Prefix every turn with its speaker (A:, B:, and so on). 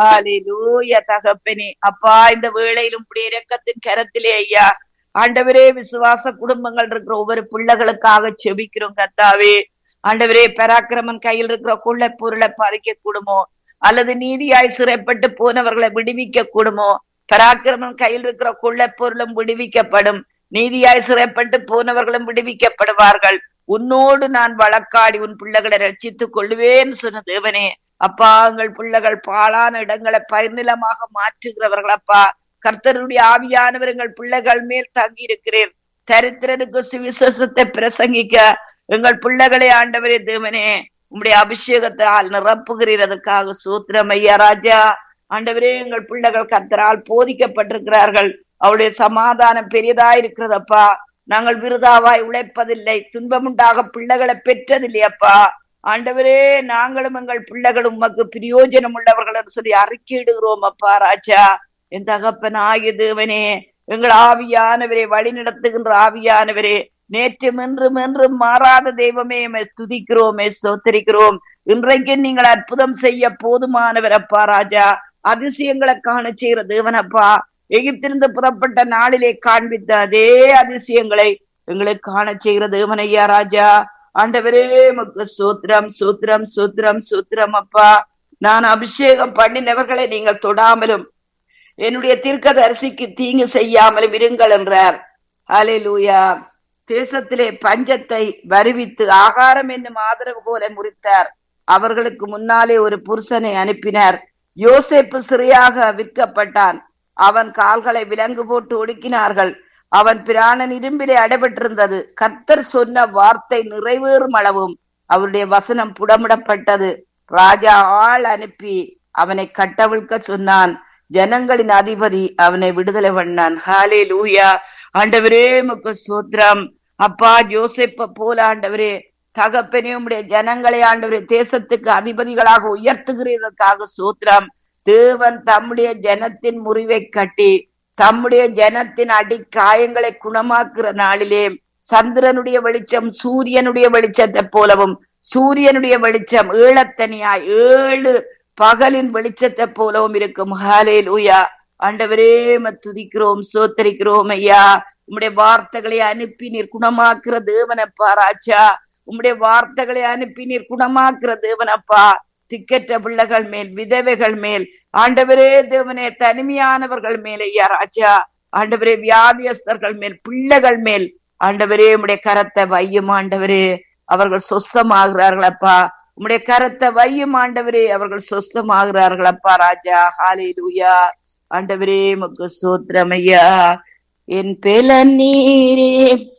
A: ஹalleluya தகப்பனே அப்பா இந்த வேளையிலும் உடைய இரக்கத்தின் கரத்திலே ஐயா ஆண்டவரே விசுவாச குடும்பங்கள் இருக்கிற ஒவ்வொரு பிள்ளைகளுக்காக செபிக்கிறோம் கத்தாவே ஆண்டவரே பராக்கிரமன் கையில் இருக்கிற கொள்ளை பொருளை பறிக்க கூடுமோ அல்லது நீதியாய் சிறைப்பட்டு போனவர்களை விடுவிக்க கூடுமோ பராக்கிரமன் கையில் இருக்கிற கொள்ளை பொருளும் விடுவிக்கப்படும் நீதியாய் சிறைப்பட்டு போனவர்களும் விடுவிக்கப்படுவார்கள் உன்னோடு நான் வழக்காடி உன் பிள்ளைகளை ரட்சித்துக் கொள்வேன்னு சொன்ன தேவனே அப்பா எங்கள் பிள்ளைகள் பாழான இடங்களை பயிர்நிலமாக மாற்றுகிறவர்கள் அப்பா கர்த்தருடைய ஆவியானவர் எங்கள் பிள்ளைகள் மேல் தங்கி இருக்கிறேன் தரித்திரனுக்கு சுவிசேஷத்தை பிரசங்கிக்க எங்கள் பிள்ளைகளை ஆண்டவரே தேவனே உம்முடைய அபிஷேகத்தால் நிரப்புகிறதற்காக சூத்திரம் ஐயா ராஜா ஆண்டவரே எங்கள் பிள்ளைகள் கர்த்தரால் போதிக்கப்பட்டிருக்கிறார்கள் அவருடைய சமாதானம் பெரியதா இருக்கிறதப்பா நாங்கள் விருதாவாய் உழைப்பதில்லை துன்பமுண்டாக பிள்ளைகளை பெற்றதில்லை அப்பா ஆண்டவரே நாங்களும் எங்கள் பிள்ளைகளும் உமக்கு பிரயோஜனம் உள்ளவர்கள் என்று சொல்லி அறிக்கையிடுகிறோம் அப்பா ராஜா என் தகப்பன் ஆகிய தேவனே எங்கள் ஆவியானவரே வழி நடத்துகின்ற ஆவியானவரே நேற்றும் இன்றும் என்றும் மாறாத தெய்வமே எம்மை துதிக்கிறோமே ஸ்தோத்தரிக்கிறோம் இன்றைக்கு நீங்கள் அற்புதம் செய்ய போதுமானவர் அப்பா ராஜா அதிசயங்களை காண செய்கிற தேவனப்பா எகிப்திலிருந்து புறப்பட்ட நாளிலே காண்பித்த அதே அதிசயங்களை எங்களுக்கு காண செய்கிற தேவனையா ராஜா ஆண்டவரே உமக்கு சூத்திரம் சூத்திரம் சூத்திரம் சூத்திரம் அப்பா நான் அபிஷேகம் பண்ணினவர்களை நீங்கள் தொடாமலும் என்னுடைய தீர்க்கதரிசிக்கு தீங்கு செய்யாமலும் இருங்கள் என்றார் ஹalleluya தேசத்திலே பஞ்சத்தை வருவித்து ஆகாரம் என்னும் ஆதரவு போல முறித்தார் அவர்களுக்கு முன்னாலே ஒரு புருஷனை அனுப்பினார் யோசேப்பு சிறையாக விற்கப்பட்டான் அவன் கால்களை விலங்கு போட்டு ஒடுக்கினார்கள் அவன் பிராணன் இரும்பிலே அடைபட்டிருந்தது கர்த்தர் சொன்ன வார்த்தை நிறைவேறும் அளவும் அவருடைய வசனம் புடமிடப்பட்டது ராஜா ஆள் அனுப்பி அவனை கட்டவிழ்க்க சொன்னான் ஜனங்களின் அதிபதி அவனை விடுதலை பண்ணான் ஹாலே லூயா ஆண்டவரே முக்கு சூத்திரம் அப்பா ஜோசப்ப போல ஆண்டவரே தகப்பனே உம்முடைய ஜனங்களை ஆண்டவரே தேசத்துக்கு அதிபதிகளாக உயர்த்துகிறதற்காக சூத்திரம் தேவன் தம்முடைய ஜனத்தின் முறிவை கட்டி தம்முடைய ஜனத்தின் அடி காயங்களை குணமாக்குற நாளிலே சந்திரனுடைய வெளிச்சம் சூரியனுடைய வெளிச்சத்தை போலவும் சூரியனுடைய வெளிச்சம் ஏழத்தனியாய் ஏழு பகலின் வெளிச்சத்தை போலவும் இருக்கும் ஹாலே லூயா ஆண்டவரே துதிக்கிறோம் சோத்தரிக்கிறோம் ஐயா உம்முடைய வார்த்தைகளை அனுப்பி நீர் குணமாக்குற தேவனப்பா ராஜா உம்முடைய வார்த்தைகளை அனுப்பி நீர் குணமாக்குற தேவனப்பா திக்கற்ற பிள்ளைகள் மேல் விதவைகள் மேல் ஆண்டவரே தேவனே தனிமையானவர்கள் மேல் ஐயா ராஜா ஆண்டவரே வியாதியஸ்தர்கள் மேல் பிள்ளைகள் மேல் ஆண்டவரே உம்முடைய கரத்தை வையும் ஆண்டவரே அவர்கள் சொஸ்தமாகிறார்களப்பா உம்முடைய கரத்தை வையும் ஆண்டவரே அவர்கள் சொஸ்தமாகிறார்களப்பா ராஜா ஹாலே லூயா ஆண்டவரே முக்கு சோத்திரம் ஐயா என் பெல நீரே